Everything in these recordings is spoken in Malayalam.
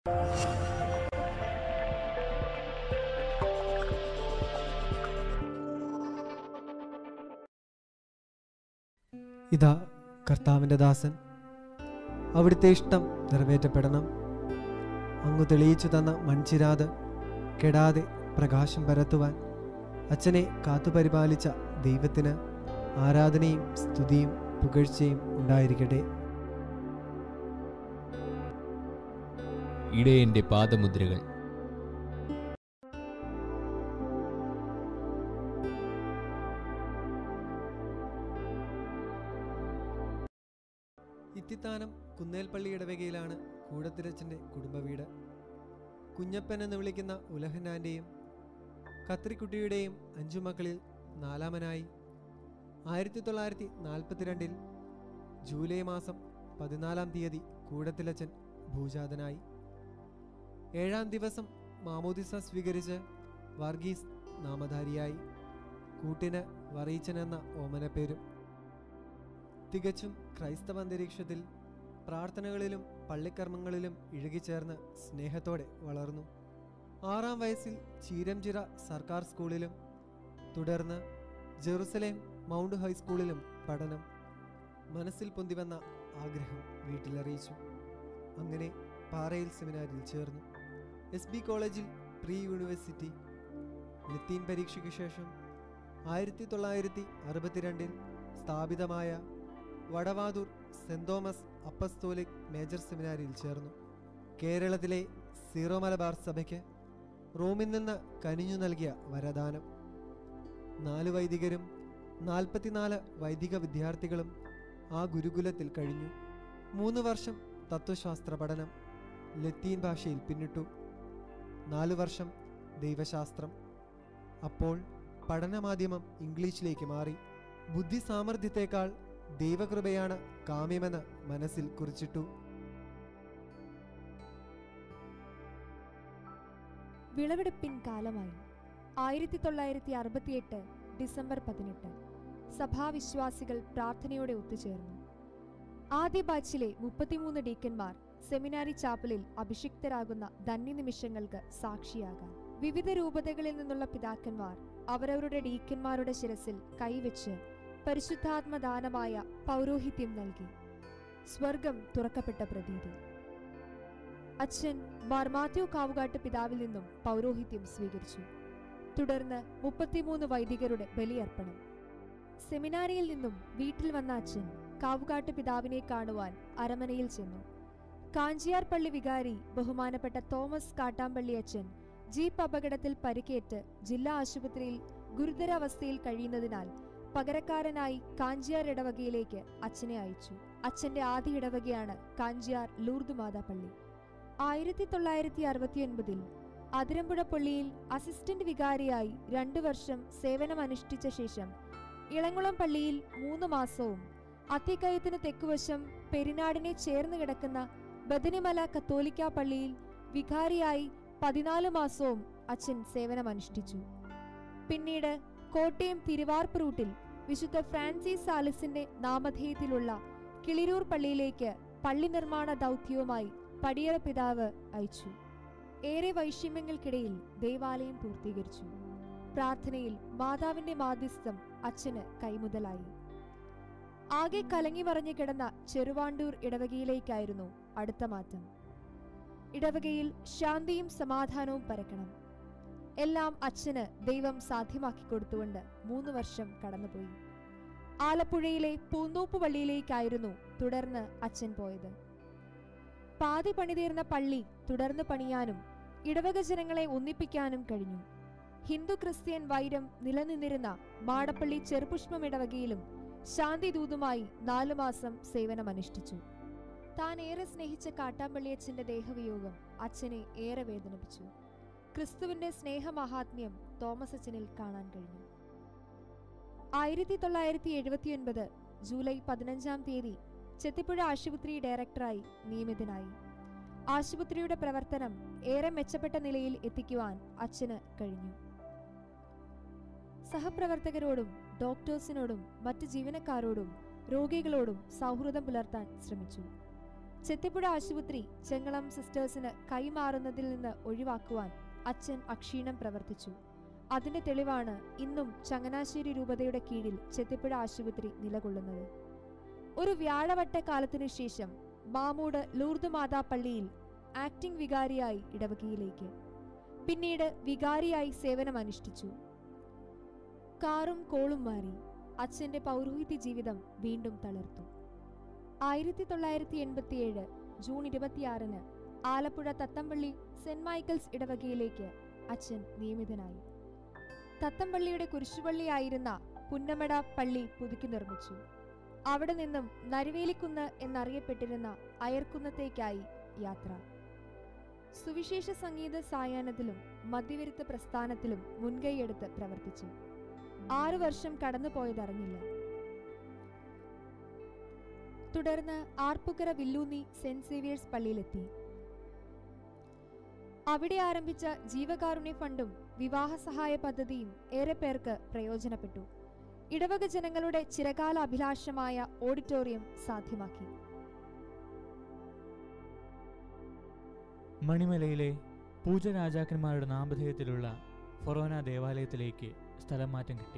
ഇതാ കർത്താവിൻ്റെ ദാസൻ അവിടുത്തെ ഇഷ്ടം നിറവേറ്റപ്പെടണം അങ്ങ് തെളിയിച്ചു തന്ന മൺചിരാത് കെടാതെ പ്രകാശം പരത്തുവാൻ അച്ഛനെ കാത്തുപരിപാലിച്ച ദൈവത്തിന് ആരാധനയും സ്തുതിയും പുകഴ്ചയും ഉണ്ടായിരിക്കട്ടെ ഇടയന്റെ പാദമുദ്രകൾ ഇത്തിത്താനം കുന്നേൽപ്പള്ളി ഇടവകയിലാണ് കൂടത്തിരച്ചൻ്റെ കുടുംബവീട് കുഞ്ഞപ്പൻ എന്ന് വിളിക്കുന്ന ഉലഹനാൻ്റെയും കത്രിക്കുട്ടിയുടെയും അഞ്ചു മക്കളിൽ നാലാമനായി ആയിരത്തി തൊള്ളായിരത്തി നാൽപ്പത്തിരണ്ടിൽ ജൂലൈ മാസം പതിനാലാം തീയതി കൂടത്തിലച്ചൻ ഭൂജാതനായി ഏഴാം ദിവസം മാമോദിസ സ്വീകരിച്ച് വർഗീസ് നാമധാരിയായി കൂട്ടിന് വറീച്ചൻ എന്ന ഓമനപ്പേരും തികച്ചും ക്രൈസ്തവ അന്തരീക്ഷത്തിൽ പ്രാർത്ഥനകളിലും പള്ളിക്കർമ്മങ്ങളിലും ഇഴുകിച്ചേർന്ന് സ്നേഹത്തോടെ വളർന്നു ആറാം വയസ്സിൽ ചീരംചിറ സർക്കാർ സ്കൂളിലും തുടർന്ന് ജെറുസലേം മൗണ്ട് ഹൈസ്കൂളിലും പഠനം മനസ്സിൽ പൊന്തിവന്ന ആഗ്രഹം വീട്ടിലറിയിച്ചു അങ്ങനെ പാറയിൽ സെമിനാരിൽ ചേർന്നു എസ് ബി കോളേജിൽ പ്രീ യൂണിവേഴ്സിറ്റി ലത്തീൻ പരീക്ഷയ്ക്ക് ശേഷം ആയിരത്തി തൊള്ളായിരത്തി അറുപത്തിരണ്ടിൽ സ്ഥാപിതമായ Vadavathoor Saint Thomas Apostolic Major സെമിനാരിയിൽ ചേർന്നു കേരളത്തിലെ സീറോ മലബാർ സഭയ്ക്ക് റോമിൽ നിന്ന് കനിഞ്ഞു നൽകിയ വരദാനം നാല് വൈദികരും നാൽപ്പത്തിനാല് വൈദിക വിദ്യാർത്ഥികളും ആ ഗുരുകുലത്തിൽ കഴിഞ്ഞു മൂന്ന് വർഷം തത്വശാസ്ത്ര പഠനം ലത്തീൻ ഭാഷയിൽ പിന്നിട്ടു നാലു വർഷം ദൈവശാസ്ത്രം അപ്പോൾ പഠനമാധ്യമം ഇംഗ്ലീഷിലേക്ക് മാറി ബുദ്ധി സാമർഥ്യത്തെക്കാൾ ദൈവകൃപയാണ് കാമ്യമെന്ന് മനസ്സിൽ കുറിച്ചിട്ടു വിളവെടുപ്പിൻ കാലമായി ആയിരത്തി തൊള്ളായിരത്തി അറുപത്തിയെട്ട് ഡിസംബർ പതിനെട്ട് സഭാവിശ്വാസികൾ പ്രാർത്ഥനയോടെ ഒത്തുചേർന്നു ആദ്യ ബാച്ചിലെ മുപ്പത്തിമൂന്ന് ഡീക്കന്മാർ സെമിനാരി ചാപ്പലിൽ അഭിഷിക്തരാകുന്ന ധന്യനിമിഷങ്ങൾക്ക് സാക്ഷിയാകാൻ വിവിധ രൂപതകളിൽ നിന്നുള്ള പിതാക്കന്മാർ അവരവരുടെ ഡീക്കന്മാരുടെ ശിരസിൽ കൈവച്ച് പരിശുദ്ധാത്മദാനമായ പൗരോഹിത്യം നൽകി സ്വർഗം തുറക്കപ്പെട്ട പ്രതീതി അച്ഛൻ മാർ മാത്യു കാവുകാട്ട് പിതാവിൽ നിന്നും പൗരോഹിത്യം സ്വീകരിച്ചു തുടർന്ന് മുപ്പത്തിമൂന്ന് വൈദികരുടെ ബലിയർപ്പണം സെമിനാരിയിൽ നിന്നും വീട്ടിൽ വന്ന അച്ഛൻ കാവുകാട്ട് പിതാവിനെ കാണുവാൻ അരമനയിൽ ചെന്നു കാഞ്ചിയാർ പള്ളി വികാരി ബഹുമാനപ്പെട്ട തോമസ് കാട്ടാമ്പള്ളി അച്ഛൻ ജീപ്പ് അപകടത്തിൽ പരിക്കേറ്റ് ജില്ലാ ആശുപത്രിയിൽ ഗുരുതരാവസ്ഥയിൽ കഴിയുന്നതിനാൽ പകരക്കാരനായി കാഞ്ചിയാർ ഇടവകയിലേക്ക് അച്ഛനെ അയച്ചു അച്ഛന്റെ ആദ്യ ഇടവകയാണ് കാഞ്ചിയാർ ലൂർദ് മാതാ പള്ളി ആയിരത്തി തൊള്ളായിരത്തി അറുപത്തിയൊൻപതിൽ അതിരമ്പുഴ പള്ളിയിൽ അസിസ്റ്റന്റ് വികാരിയായി രണ്ടു വർഷം സേവനമനുഷ്ഠിച്ച ശേഷം ഇളങ്കുളം പള്ളിയിൽ മൂന്ന് മാസവും അത്തിക്കയത്തിന് തെക്കുവശം പെരിനാടിനെ ചേർന്ന് കിടക്കുന്ന ബദനിമല കത്തോലിക്ക പള്ളിയിൽ വികാരിയായി പതിനാല് മാസവും അച്ഛൻ സേവനമനുഷ്ഠിച്ചു പിന്നീട് കോട്ടയം തിരുവാർപ്പ് റൂട്ടിൽ വിശുദ്ധ ഫ്രാൻസിസ് സാലിസിന്റെ നാമധേയത്തിലുള്ള കിളിരൂർ പള്ളിയിലേക്ക് പള്ളി നിർമ്മാണ ദൗത്യവുമായി പടിയറ പിതാവ് അയച്ചു ഏറെ വൈഷമ്യങ്ങൾക്കിടയിൽ ദേവാലയം പൂർത്തീകരിച്ചു പ്രാർത്ഥനയിൽ മാതാവിന്റെ മാധ്യസ്ഥം അച്ഛന് കൈമുതലായി ആകെ കലങ്ങി മറിഞ്ഞു കിടന്ന ചെറുവാണ്ടൂർ ഇടവകയിലേക്കായിരുന്നു അടുത്ത മാറ്റം ഇടവകയിൽ ശാന്തിയും സമാധാനവും പരക്കണം എല്ലാം അച്ഛന് ദൈവം സാധ്യമാക്കി കൊടുത്തുകൊണ്ട് മൂന്ന് വർഷം കടന്നുപോയി ആലപ്പുഴയിലെ പൂന്തോപ്പ് പള്ളിയിലേക്കായിരുന്നു തുടർന്ന് അച്ഛൻ പോയത് പാതി പണിതീർന്ന പള്ളി തുടർന്ന് പണിയാനും ഇടവക ജനങ്ങളെ ഒന്നിപ്പിക്കാനും കഴിഞ്ഞു ഹിന്ദു ക്രിസ്ത്യൻ വൈരം നിലനിന്നിരുന്ന മാടപ്പള്ളി ചെറുപുഷ്പം ഇടവകയിലും ശാന്തിദൂതുമായി നാലു മാസം സേവനമനുഷ്ഠിച്ചു താൻ ഏറെ സ്നേഹിച്ച കാട്ടാമ്പള്ളിയച്ഛന്റെ ദേഹവിയോഗം അച്ഛനെ ഏറെ വേദനിപ്പിച്ചു ക്രിസ്തുവിന്റെ സ്നേഹമഹാത്മ്യം തോമസ് അച്ഛനിൽ കാണാൻ കഴിഞ്ഞു ആയിരത്തി തൊള്ളായിരത്തി എഴുപത്തിയൊൻപത് ജൂലൈ പതിനഞ്ചാം തീയതി ചെത്തിപ്പുഴ ആശുപത്രി ഡയറക്ടറായി നിയമിതനായി ആശുപത്രിയുടെ പ്രവർത്തനം ഏറെ മെച്ചപ്പെട്ട നിലയിൽ എത്തിക്കുവാൻ അച്ഛന് കഴിഞ്ഞു സഹപ്രവർത്തകരോടും ഡോക്ടേഴ്സിനോടും മറ്റ് ജീവനക്കാരോടും രോഗികളോടും സൗഹൃദം പുലർത്താൻ ശ്രമിച്ചു ചെത്തിപ്പുഴ ആശുപത്രി ചെങ്ങളം സിസ്റ്റേഴ്സിന് കൈമാറുന്നതിൽ നിന്ന് ഒഴിവാക്കുവാൻ അച്ഛൻ അക്ഷീണം പ്രവർത്തിച്ചു അതിന്റെ തെളിവാണ് ഇന്നും ചങ്ങനാശ്ശേരി രൂപതയുടെ കീഴിൽ ചെത്തിപ്പുഴ ആശുപത്രി നിലകൊള്ളുന്നത് ഒരു വ്യാഴവട്ട കാലത്തിനു ശേഷം മാമൂട് ലൂർദ് മാതാ പള്ളിയിൽ ആക്ടിംഗ് വികാരിയായി ഇടവകയിലേക്ക് പിന്നീട് വികാരിയായി സേവനമനുഷ്ഠിച്ചു കാറും കോളും മാറി അച്ഛന്റെ പൗരോഹിത്യ ജീവിതം വീണ്ടും തളർത്തു ആയിരത്തി തൊള്ളായിരത്തി എൺപത്തിയേഴ് ജൂൺ ഇരുപത്തിയാറിന് ആലപ്പുഴ തത്തമ്പള്ളി സെന്റ് മൈക്കിൾസ് ഇടവകയിലേക്ക് അച്ഛൻ നിയമിതനായി തത്തമ്പള്ളിയുടെ കുരിശുപള്ളിയായിരുന്ന പുന്നമട പള്ളി പുതുക്കി നിർമ്മിച്ചു അവിടെ നിന്നും നരുവേലിക്കുന്ന് എന്നറിയപ്പെട്ടിരുന്ന അയർക്കുന്നത്തേക്കായി യാത്ര സുവിശേഷ സംഗീത സായാഹ്നത്തിലും മധ്യവിരുദ്ധ പ്രസ്ഥാനത്തിലും മുൻകൈയെടുത്ത് പ്രവർത്തിച്ചു ആറു വർഷം കടന്നുപോയതറിഞ്ഞില്ല തുടർന്ന് ആർപ്പുക്കര വില്ലൂന്നി സെന്റ് സേവിയേഴ്സ് പള്ളിയിലെത്തി അവിടെ ആരംഭിച്ച ജീവകാരുണ്യ ഫണ്ടും വിവാഹ സഹായ പദ്ധതിയും ഏറെ പേർക്ക് പ്രയോജനപ്പെട്ടു ഇടവക ജനങ്ങളുടെ ചിരകാല അഭിലാഷമായ ഓഡിറ്റോറിയം സാധ്യമാക്കി മണിമലയിലെ പൂജ രാജാക്കന്മാരുടെ നാമധേയത്തിലുള്ള ഫൊറോന ദേവാലയത്തിലേക്ക് സ്ഥലം മാറ്റം കിട്ടി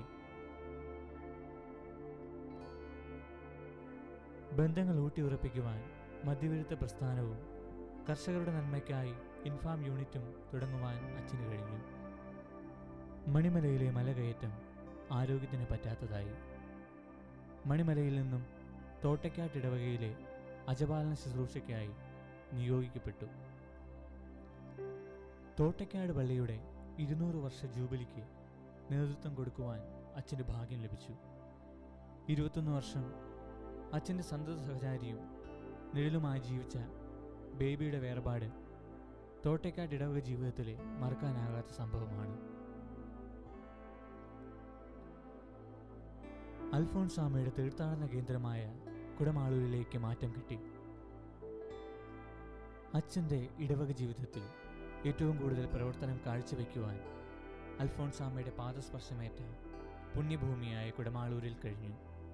ബന്ധങ്ങൾ ഊട്ടിയുറപ്പിക്കുവാൻ മധ്യവിരുദ്ധ പ്രസ്ഥാനവും കർഷകരുടെ നന്മയ്ക്കായി ഇൻഫാം യൂണിറ്റും തുടങ്ങുവാൻ അച്ഛന് കഴിഞ്ഞു മണിമലയിലെ മലകയറ്റം ആരോഗ്യത്തിന് പറ്റാത്തതായി മണിമലയിൽ നിന്നും തോട്ടയ്ക്കാട്ട് ഇടവകയിലെ അജപാലന ശുശ്രൂഷയ്ക്കായി നിയോഗിക്കപ്പെട്ടു തോട്ടയ്ക്കാട് പള്ളിയുടെ ഇരുന്നൂറ് വർഷ ജൂബിലിക്ക് നേതൃത്വം കൊടുക്കുവാൻ അച്ഛന് ഭാഗ്യം ലഭിച്ചു ഇരുപത്തൊന്ന് വർഷം അച്ഛൻ്റെ സന്തത സഹചാരിയും നിഴലുമായി ജീവിച്ച ബേബിയുടെ വേർപാട് തോട്ടയ്ക്കാട് ഇടവക ജീവിതത്തിലെ മറക്കാനാകാത്ത സംഭവമാണ് അൽഫോൺസാമയുടെ തീർത്ഥാടന കേന്ദ്രമായ കുടമാളൂരിലേക്ക് മാറ്റം കിട്ടി അച്ഛൻ്റെ ഇടവക ജീവിതത്തിൽ ഏറ്റവും കൂടുതൽ പ്രവർത്തനം കാഴ്ചവെക്കുവാൻ അൽഫോൺസാമയുടെ പാദസ്പർശമേറ്റ പുണ്യഭൂമിയായ കുടമാളൂരിൽ കഴിഞ്ഞു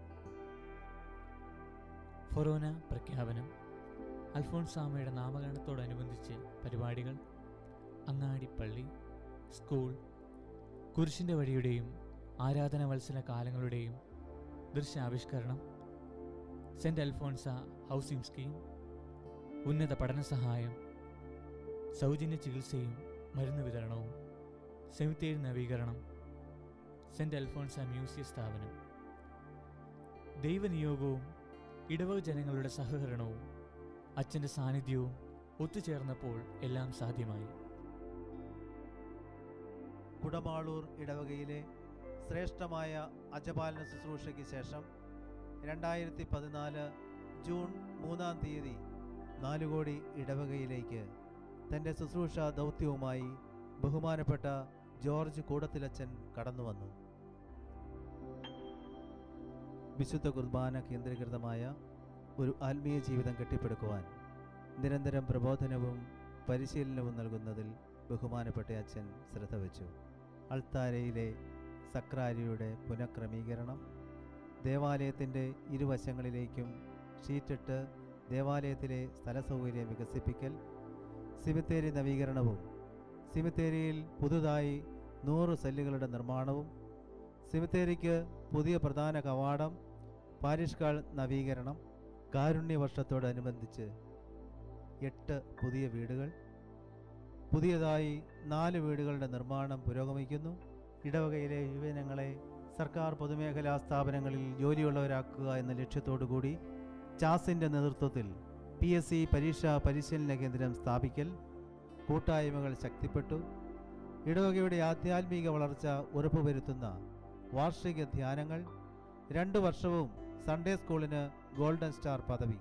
ഫൊറോന പ്രഖ്യാപനം അൽഫോൺസാമയുടെ നാമകരണത്തോടനുബന്ധിച്ച് പരിപാടികൾ അങ്ങാടിപ്പള്ളി സ്കൂൾ കുരിശിൻ്റെ വഴിയുടെയും ആരാധന വത്സര കാലങ്ങളുടെയും ദൃശ്യാവിഷ്കരണം സെൻറ് അൽഫോൺസ ഹൗസിംഗ് സ്കീം ഉന്നത പഠന സഹായം സൗജന്യ ചികിത്സയും മരുന്ന് വിതരണവും സെമിത്തേരി നവീകരണം സെൻറ് അൽഫോൺസ മ്യൂസിയ സ്ഥാപനം ദൈവനിയോഗവും ഇടവക ജനങ്ങളുടെ സഹകരണവും അച്ഛൻ്റെ സാന്നിധ്യവും ഒത്തുചേർന്നപ്പോൾ എല്ലാം സാധ്യമായി കുടമാളൂർ ഇടവകയിലെ ശ്രേഷ്ഠമായ അജപാലന ശുശ്രൂഷയ്ക്ക് ശേഷം രണ്ടായിരത്തി പതിനാല് ജൂൺ മൂന്നാം തീയതി നാലുകോടി ഇടവകയിലേക്ക് തൻ്റെ ശുശ്രൂഷ ദൗത്യവുമായി ബഹുമാനപ്പെട്ട ജോർജ് കൂടത്തിലച്ചൻ കടന്നുവന്നു വിശുദ്ധ കുർബാന കേന്ദ്രീകൃതമായ ഒരു ആത്മീയ ജീവിതം കെട്ടിപ്പടുക്കുവാൻ നിരന്തരം പ്രബോധനവും പരിശീലനവും നൽകുന്നതിൽ ബഹുമാനപ്പെട്ട അച്ഛൻ ശ്രദ്ധ വച്ചു അൾത്താരയിലെ സക്രാരിയുടെ പുനഃക്രമീകരണം ദേവാലയത്തിൻ്റെ ഇരുവശങ്ങളിലേക്കും ഷീറ്റിട്ട് ദേവാലയത്തിലെ സ്ഥലസൗകര്യം വികസിപ്പിക്കൽ സിമിത്തേരി നവീകരണവും സിമിത്തേരിയിൽ പുതുതായി നൂറ് സെല്ലുകളുടെ നിർമ്മാണവും സിമിത്തേരിക്ക് പുതിയ പ്രധാന കവാടം പാരിഷ് ഹാൾ നവീകരണം കാരുണ്യവർഷത്തോടനുബന്ധിച്ച് എട്ട് പുതിയ വീടുകൾ പുതിയതായി നാല് വീടുകളുടെ നിർമ്മാണം പുരോഗമിക്കുന്നു ഇടവകയിലെ യുവജനങ്ങളെ സർക്കാർ പൊതുമേഖലാ സ്ഥാപനങ്ങളിൽ ജോലിയുള്ളവരാക്കുക എന്ന ലക്ഷ്യത്തോടു കൂടി ചാസിൻ്റെ നേതൃത്വത്തിൽ പി എസ് സി പരീക്ഷാ പരിശീലന കേന്ദ്രം സ്ഥാപിക്കൽ കൂട്ടായ്മകൾ ശക്തിപ്പെട്ടു ഇടവകയുടെ ആധ്യാത്മിക വളർച്ച ഉറപ്പുവരുത്തുന്ന വാർഷിക ധ്യാനങ്ങൾ രണ്ടു വർഷവും സൺഡേ സ്കൂളിന് ഗോൾഡൻ സ്റ്റാർ പദവി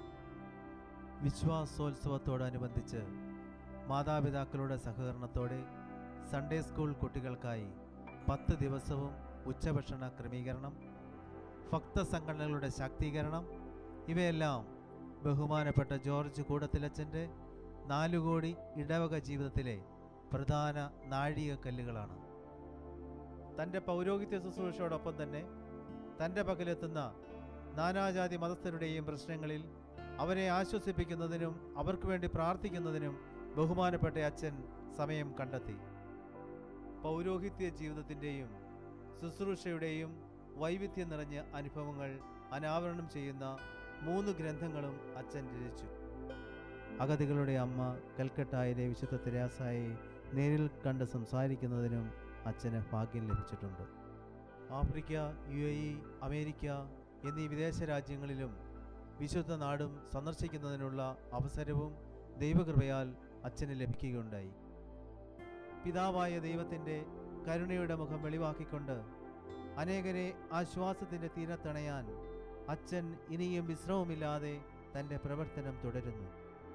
വിശ്വാസോത്സവത്തോടനുബന്ധിച്ച് മാതാപിതാക്കളുടെ സഹകരണത്തോടെ സൺഡേ സ്കൂൾ കുട്ടികൾക്കായി പത്ത് ദിവസവും ഉച്ചഭക്ഷണ ക്രമീകരണം ഭക്തസംഘടനകളുടെ ശാക്തീകരണം ഇവയെല്ലാം ബഹുമാനപ്പെട്ട ജോർജ് കൂടത്തിലച്ചൻ്റെ നാലുകോടി ഇടവക ജീവിതത്തിലെ പ്രധാന നാഴികക്കല്ലുകളാണ് തൻ്റെ പൗരോഹിത്യ ശുശ്രൂഷയോടൊപ്പം തന്നെ തൻ്റെ പക്കലെത്തുന്ന നാനാജാതി മതസ്ഥരുടെയും പ്രശ്നങ്ങളിൽ അവരെ ആശ്വസിപ്പിക്കുന്നതിനും അവർക്ക് വേണ്ടി പ്രാർത്ഥിക്കുന്നതിനും ബഹുമാനപ്പെട്ട അച്ഛൻ സമയം കണ്ടെത്തി പൗരോഹിത്യ ജീവിതത്തിൻ്റെയും ശുശ്രൂഷയുടെയും വൈവിധ്യം നിറഞ്ഞ അനുഭവങ്ങൾ അനാവരണം ചെയ്യുന്ന മൂന്ന് ഗ്രന്ഥങ്ങളും അച്ഛൻ രചിച്ചു അഗതികളുടെ അമ്മ കൽക്കട്ടായിലെ വിശുദ്ധ തെരാസായെ നേരിൽ കണ്ട് സംസാരിക്കുന്നതിനും അച്ഛന് ഭാഗ്യം ലഭിച്ചിട്ടുണ്ട് Africa U A E America എന്നീ വിദേശ രാജ്യങ്ങളിലും വിശുദ്ധ നാടും സന്ദർശിക്കുന്നതിനുള്ള അവസരവും ദൈവകൃപയാൽ അച്ഛന് ലഭിക്കുകയുണ്ടായി പിതാവായ ദൈവത്തിൻ്റെ കരുണയുടെ മുഖം വെളിവാക്കിക്കൊണ്ട് അനേകരെ ആശ്വാസത്തിൻ്റെ തീരത്തണയാൻ അച്ഛൻ ഇനിയും വിശ്രമമില്ലാതെ തൻ്റെ പ്രവർത്തനം തുടരുന്നു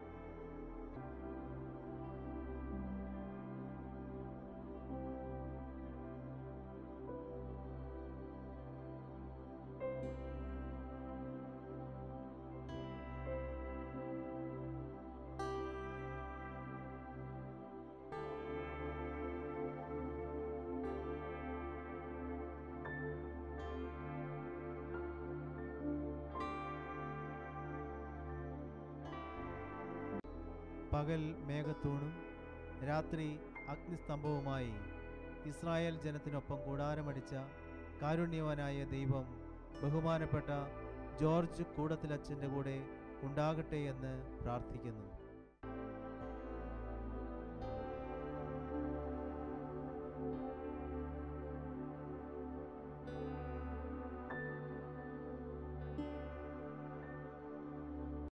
പകൽ മേഘത്തൂണും രാത്രി അഗ്നിസ്തംഭവുമായി ഇസ്രായേൽ ജനത്തിനൊപ്പം കൂടാരമടിച്ച കാരുണ്യവാനായ ദൈവം ബഹുമാനപ്പെട്ട ജോർജ് കൂടത്തിലച്ഛൻ്റെ കൂടെ ഉണ്ടാകട്ടെ എന്ന് പ്രാർത്ഥിക്കുന്നു